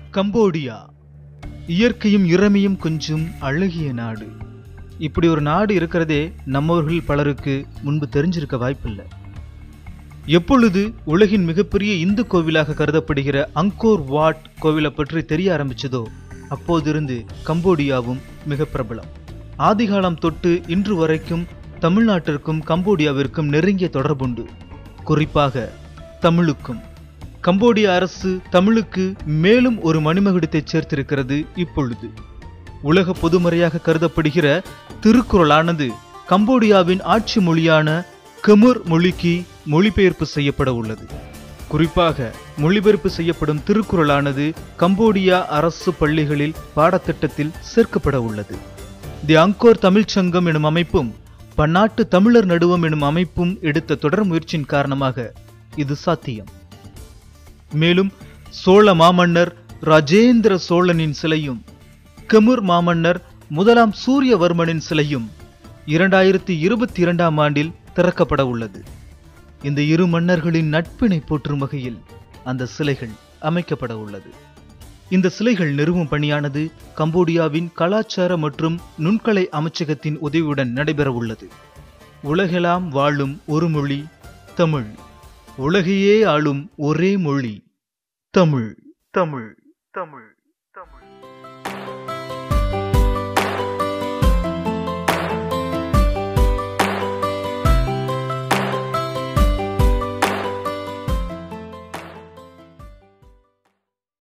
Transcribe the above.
Cambodia இயற்கையும் இறமையும் கொஞ்சம் அழகிய நாடு இப்படி ஒரு நாடு இருக்கிறதே நம்மவர்கள் பலருக்கு முன்பு தெரிஞ்சிருக்க வாய்ப்பில்லை எப்பொழுது உலகின் மிகப்பெரிய இந்து கோவிலாக கருதப்படுகிற அங்கோர் வாட் கோவிலை பற்றி தெரிய ஆரம்பிச்சதோ அப்போதிருந்து கம்போடியாவும் மிக பிரபலம் ஆதிகாலம் தொட்டு இன்று வரைக்கும் தமிழ்நாட்டிற்கும் கம்போடியாவிற்கும் நெருங்கிய தொடர்புண்டு குறிப்பாக தமிழுக்கும் கம்போடிய அரசு தமிழுக்கு மேலும் ஒரு மணிமகுடத்தை சேர்த்திருக்கிறது இப்பொழுது உலக பொதுமறையாக கருதப்படுகிற திருக்குறளானது கம்போடியாவின் ஆட்சி மொழியான கெமுர் மொழிக்கு மொழிபெயர்ப்பு செய்யப்பட உள்ளது குறிப்பாக மொழிபெயர்ப்பு செய்யப்படும் திருக்குறளானது கம்போடியா அரசு பள்ளிகளில் பாடத்திட்டத்தில் சேர்க்கப்பட உள்ளது தி அங்கோர் தமிழ்ச் சங்கம் எனும் அமைப்பும் பன்னாட்டு தமிழர் நடுவம் எனும் அமைப்பும் எடுத்த தொடர் முயற்சியின் காரணமாக இது சாத்தியம் மேலும் சோழ மாமன்னர் ராஜேந்திர சோழனின் சிலையும் கெமுர் மாமன்னர் முதலாம் சூரியவர்மனின் சிலையும் இரண்டாயிரத்தி இருபத்தி இரண்டாம் ஆண்டில் திறக்கப்பட உள்ளது இந்த இரு மன்னர்களின் நட்பினை போற்றும் வகையில் அந்த சிலைகள் அமைக்கப்பட உள்ளது இந்த சிலைகள் நிறுவும் பணியானது கம்போடியாவின் கலாச்சார மற்றும் நுண்கலை அமைச்சகத்தின் உதவியுடன் நடைபெற உள்ளது உலகெல்லாம் வாழும் ஒரு மொழி தமிழ் உலகையே ஆளும் ஒரே மொழி தமிழ் தமிழ் தமிழ்